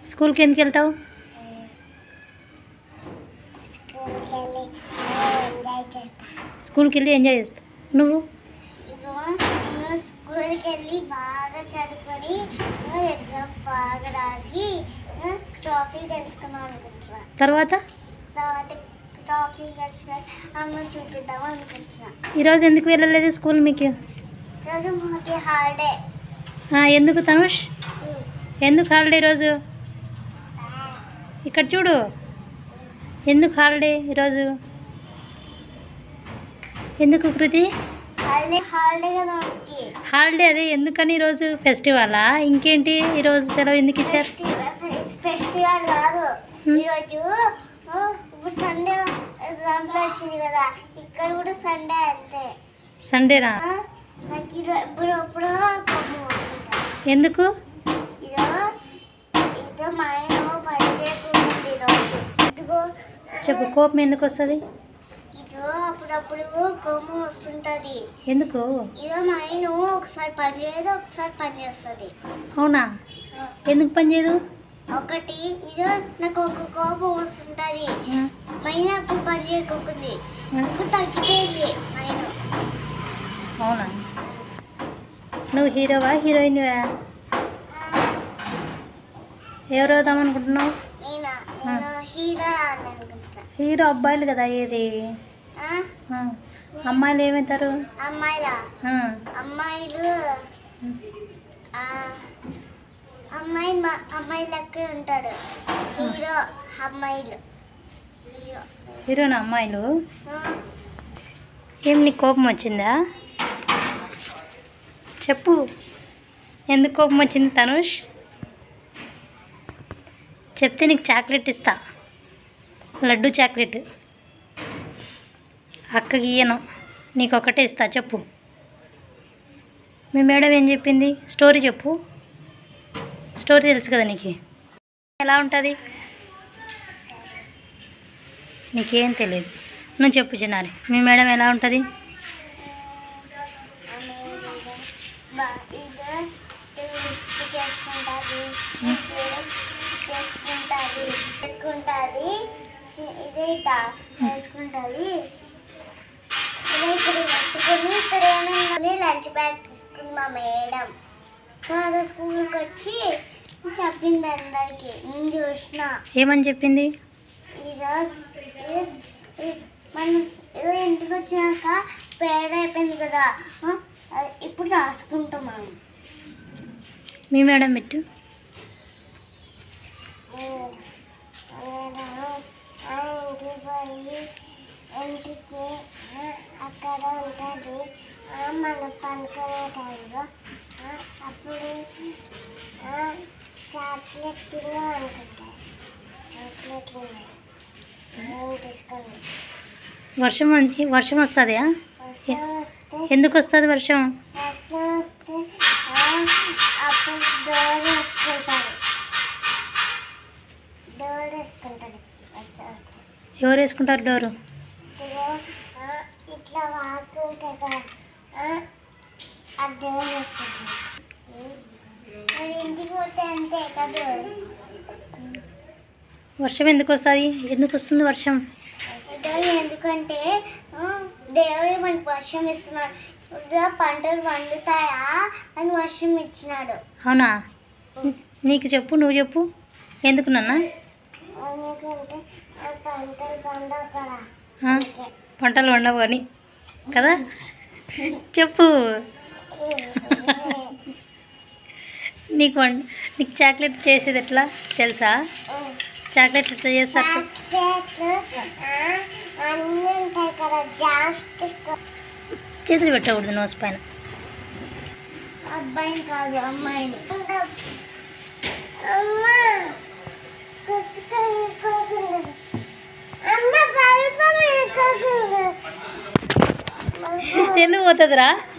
స్కూల్కి ఎందుకు వెళ్తావు స్కూల్కి వెళ్ళి ఎంజాయ్ చేస్తా స్కూల్కి వెళ్ళి ఎంజాయ్ చేస్తావు నువ్వు ఇగో నేను స్కూల్కి వెళ్ళి బాగా చదువుకొని ఎగ్జామ్స్ బాగా రాసి ట్రాఫీ గెలుచుకుందాం అనుకుంటున్నా తర్వాత తర్వాత ట్రాఫీ గెలిచిన అమ్మ చూపిద్దాం అనుకుంటున్నా ఈరోజు ఎందుకు వెళ్ళలేదు స్కూల్ మీకు ఈరోజు మాకు హాలిడే ఆ, ఎందుకు తనుష్ ఎందుకు హాలిడే ఈరోజు ఇక్కడ చూడు ఎందుకు హాలిడే ఈరోజు ఎందుకు కృతి హాలిడే హాలిడే కదా మనకి హాలిడే అదే ఎందుకని ఈరోజు ఫెస్టివలా ఇంకేంటి ఈరోజు సెలవు ఎందుకు ఇచ్చారు ఫెస్టివల్ ఫెస్టివల్ కాదు Hmm. ఈరోజు ఆ, ఇప్పుడు సండే దాంట్లో వచ్చింది కదా ఇక్కడ కూడా సండే అంతే సండేనా ఆ, నాకు ఈరో- ఇప్పుడు ఇప్పుడు కోపం వస్తుంటా ఎందుకు ఇదో ఇదో మా ఆయన పని చేయకుండా ఈరోజు ఇదిగో చెప్పు కోపం ఎందుకు వస్తుంది ఇదో అప్పుడప్పుడు కోపం వస్తుంటది ఎందుకు ఇదో మా ఆయన ఒకసారి పని చేయదు ఒకసారి పని చేస్తుంది అవునా ఎందుకు పని చేయదు ఒకటి ఇదో నాకు ఒక కోపం వస్తుంటది ఆ, మైన అప్పుడు పని చేయకుంది ఆ, ఇప్పుడు తగ్గిపోయింది మైన అవునా నువ్వు హీరోవా హీరోయిన్వా ఎవరు అవుదాం అనుకుంటున్నావు నేను నేను హీరో అని అనుకుంటా హీరో అబ్బాయిలు కదా ఏది ఆ? ఆ, అమ్మాయిలు ఏమవుతారు అమ్మాయిలా ఆ, అమ్మాయిలు ఆ, అమ్మాయి మా- అమ్మాయి లెక్క ఉంటాడు హీరో అమ్మాయిలు హీరో హీరోనా అమ్మాయిలు ఆ, ఏం నీకు కోపం వచ్చిందా చెప్పు ఎందుకు కోపం వచ్చింది తనుష్ చెప్తే నీకు చాక్లెట్ ఇస్తా లడ్డు చాక్లెట్ అక్కకి ఇయ్యను నీకు ఒకటే ఇస్తా చెప్పు మీ మేడం ఏం చెప్పింది స్టోరీ చెప్పు స్టోరీ తెలుసు కదా నీకు ఎలా ఉంటుంది నీకేం తెలియదు నువ్వు చెప్పు చిన్నారి మీ మేడం ఎలా ఉంటుంది బా- ఇదో లిప్స్ చేసుకుంటుంది చేసుకుంటుంది చేసుకుంటుంది చి- ఇదే ఇట వేసుకుంటుంది ఇదే ఇక్కడ పెట్టుకొని ఇక్కడ ఏమైనా లంచ్ బ్యాగ్ తీసుకుంది మా మేడం కాదా స్కూల్కి వచ్చి చెప్పింది అందరికి నేను చూసిన ఏమని చెప్పింది ఈరోజు ఈరోజు ఈ- మనం ఏదో ఇంటికి వచ్చినాక పేరు అయిపోయింది కదా ఆ, అది ఇప్పుడు రాసుకుంటాం మనం మీ మేడం పెట్టు ఇంటికి పోయి ఇంటికి ఆ, అక్కడ ఉంటుంది మన పనుకునే టైంలో ఆ, అప్పుడు చాక్లెట్ తిన్నాం అనుకుంటా చాక్లెట్ తిన్నాయి ఏం తీసుకోండి వర్షం వన్- వర్షం వస్తుందా వర్షం వస్తే ఎందుకు వస్తుంది వర్షం వర్షం వస్తే ఆ, అప్పుడు డోర్ వేసుకుంటారు డోర్ వేసుకుంటుంది వర్షం వస్తే ఎవరు వేసుకుంటారు డోరు ఇదిగో, ఆ, ఇట్లా వాకుంటాయి కదా ఆ, ఆ డోర్ వేసుకుంటారు మరి ఇంటికి పోతే అంతే కదా వర్షం ఎందుకు వస్తుంది ఎందుకు వస్తుంది వర్షం ఇదో ఎందుకంటే ఆ, దేవుడే మనకు వర్షం ఇస్తున్నాడు ఇప్పుడు పంటలు పండుతాయా అని వర్షం ఇచ్చినాడు అవునా నీకు చెప్పు నువ్వు చెప్పు ఎందుకు నాన్న ఎందుకంటే ఆ పంటలు పండవు కదా ఆ, పంటలు వండవు అని కదా చెప్పు నీకు వం నీకు చాక్లెట్ చేసేది ఎట్లా తెలుసా చాక్లెట్ ఎట్లా చేస్తారు చాక్లెట్లు ఆ, అన్నీ ఉంటాయి కదా జామ్స్ తీసుకో చేతులు పెట్టకూడదు నోస్ పైన అబ్బాయిని కాదు అమ్మాయిని అమ్మా కొట్టుకోకూడదు అమ్మ భయపడకూడదు సెల్లు పోతుందిరా